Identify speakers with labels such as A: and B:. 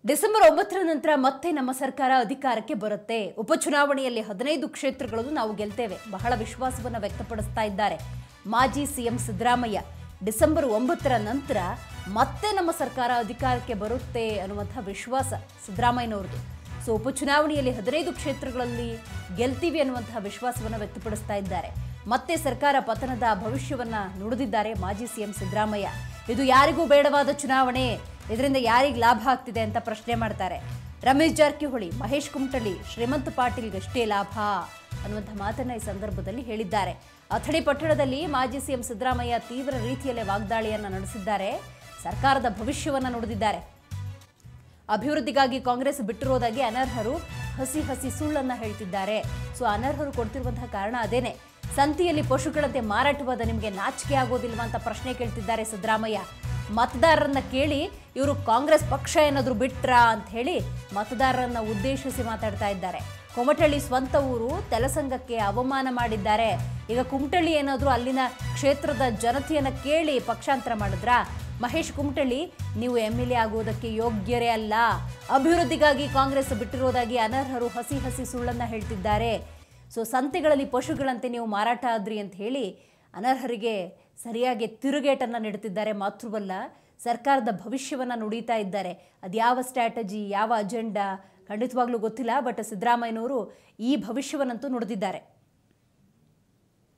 A: December ಒಂಬತ್ತರ ನಂತರ ಮತ್ತೆ ನಮ್ಮ ಸರ್ಕಾರ ಅಧಿಕಾರಕ್ಕೆ ಬರುತ್ತೆ ಉಪಚುನಾವಣೆಯಲ್ಲಿ ಹದಿನೈದು ಕ್ಷೇತ್ರಗಳನ್ನು ನಾವು ಗೆಲ್ತೇವೆ ಬಹಳ ವಿಶ್ವಾಸವನ್ನು ವ್ಯಕ್ತಪಡಿಸ್ತಾ ಇದ್ದಾರೆ ಮಾಜಿ ಸಿಎಂ ಸಿದ್ದರಾಮಯ್ಯ ಡಿಸೆಂಬರ್ ಒಂಬತ್ತರ ನಂತರ ಮತ್ತೆ ನಮ್ಮ ಸರ್ಕಾರ ಅಧಿಕಾರಕ್ಕೆ ಬರುತ್ತೆ ಅನ್ನುವಂಥ ವಿಶ್ವಾಸ ಸಿದ್ದರಾಮಯ್ಯನವ್ರದ್ದು ಸೊ ಉಪಚುನಾವಣೆಯಲ್ಲಿ ಹದಿನೈದು ಕ್ಷೇತ್ರಗಳಲ್ಲಿ ಗೆಲ್ತೀವಿ ಅನ್ನುವಂತಹ ವಿಶ್ವಾಸವನ್ನು ವ್ಯಕ್ತಪಡಿಸ್ತಾ ಇದ್ದಾರೆ ಮತ್ತೆ ಸರ್ಕಾರ ಪತನದ ಭವಿಷ್ಯವನ್ನ ನುಡಿದಿದ್ದಾರೆ ಮಾಜಿ ಸಿಎಂ ಸಿದ್ದರಾಮಯ್ಯ ಇದು ಯಾರಿಗೂ ಬೇಡವಾದ ಚುನಾವಣೆ ಇದರಿಂದ ಯಾರಿಗೆ ಲಾಭ ಆಗ್ತಿದೆ ಅಂತ ಪ್ರಶ್ನೆ ಮಾಡ್ತಾರೆ ರಮೇಶ್ ಜಾರಕಿಹೊಳಿ ಮಹೇಶ್ ಕುಮಟಳ್ಳಿ ಶ್ರೀಮಂತ್ ಪಾಟೀಲ್ಗಷ್ಟೇ ಲಾಭ ಅನ್ನುವಂಥ ಮಾತನ್ನ ಈ ಸಂದರ್ಭದಲ್ಲಿ ಹೇಳಿದ್ದಾರೆ ಅಥಣಿ ಪಟ್ಟಣದಲ್ಲಿ ಮಾಜಿ ಸಿಎಂ ಸಿದ್ದರಾಮಯ್ಯ ತೀವ್ರ ರೀತಿಯಲ್ಲೇ ವಾಗ್ದಾಳಿಯನ್ನ ನಡೆಸಿದ್ದಾರೆ ಸರ್ಕಾರದ ಭವಿಷ್ಯವನ್ನ ನುಡಿದಿದ್ದಾರೆ ಅಭಿವೃದ್ಧಿಗಾಗಿ ಕಾಂಗ್ರೆಸ್ ಬಿಟ್ಟಿರೋದಾಗಿ ಅನರ್ಹರು ಹಸಿ ಹಸಿ ಸುಳ್ಳನ್ನ ಹೇಳ್ತಿದ್ದಾರೆ ಸೊ ಅನರ್ಹರು ಕೊಡ್ತಿರುವಂತಹ ಕಾರಣ ಅದೇನೆ ಸಂತಿಯಲ್ಲಿ ಪಶುಗಳಂತೆ ಮಾರಾಟವಾದ ನಿಮಗೆ ನಾಚಿಕೆ ಆಗೋದಿಲ್ವಾ ಅಂತ ಪ್ರಶ್ನೆ ಕೇಳ್ತಿದ್ದಾರೆ ಸಿದ್ದರಾಮಯ್ಯ ಮತದಾರರನ್ನ ಕೇಳಿ ಇವರು ಕಾಂಗ್ರೆಸ್ ಪಕ್ಷ ಏನಾದರೂ ಬಿಟ್ರಾ ಅಂತ ಹೇಳಿ ಮತದಾರರನ್ನ ಉದ್ದೇಶಿಸಿ ಮಾತಾಡ್ತಾ ಇದ್ದಾರೆ ಕೊಮಟಳ್ಳಿ ಸ್ವಂತ ಊರು ತೆಲಸಂಗಕ್ಕೆ ಅವಮಾನ ಮಾಡಿದ್ದಾರೆ ಈಗ ಕುಮಟಳ್ಳಿ ಏನಾದರೂ ಅಲ್ಲಿನ ಕ್ಷೇತ್ರದ ಜನತೆಯನ್ನ ಕೇಳಿ ಪಕ್ಷಾಂತರ ಮಾಡಿದ್ರಾ ಮಹೇಶ್ ಕುಮಟಳ್ಳಿ ನೀವು ಎಂ ಎಲ್ ಎ ಆಗುವುದಕ್ಕೆ ಯೋಗ್ಯರೇ ಅಲ್ಲ ಅಭಿವೃದ್ಧಿಗಾಗಿ ಕಾಂಗ್ರೆಸ್ ಬಿಟ್ಟಿರೋದಾಗಿ ಅನರ್ಹರು ಹಸಿ ಹಸಿ ಸುಳ್ಳನ್ನ ಹೇಳ್ತಿದ್ದಾರೆ ಸೊ ಸಂತೆಗಳಲ್ಲಿ ಪಶುಗಳಂತೆ ನೀವು ಮಾರಾಟ ಆದ್ರಿ ಅಂತ ಹೇಳಿ ಅನರ್ಹರಿಗೆ ಸರಿಯಾಗಿ ತಿರುಗೇಟನ್ನು ನೀಡುತ್ತಿದ್ದಾರೆ ಮಾತೃವಲ್ಲ ಸರ್ಕಾರದ ಭವಿಷ್ಯವನ್ನು ನುಡಿತಾ ಇದ್ದಾರೆ ಅದ್ಯಾವ ಸ್ಟ್ರಾಟಜಿ ಯಾವ ಅಜೆಂಡಾ ಖಂಡಿತವಾಗ್ಲೂ ಗೊತ್ತಿಲ್ಲ ಬಟ್ ಸಿದ್ದರಾಮಯ್ಯನವರು ಈ ಭವಿಷ್ಯವನ್ನಂತೂ ನುಡಿದಿದ್ದಾರೆ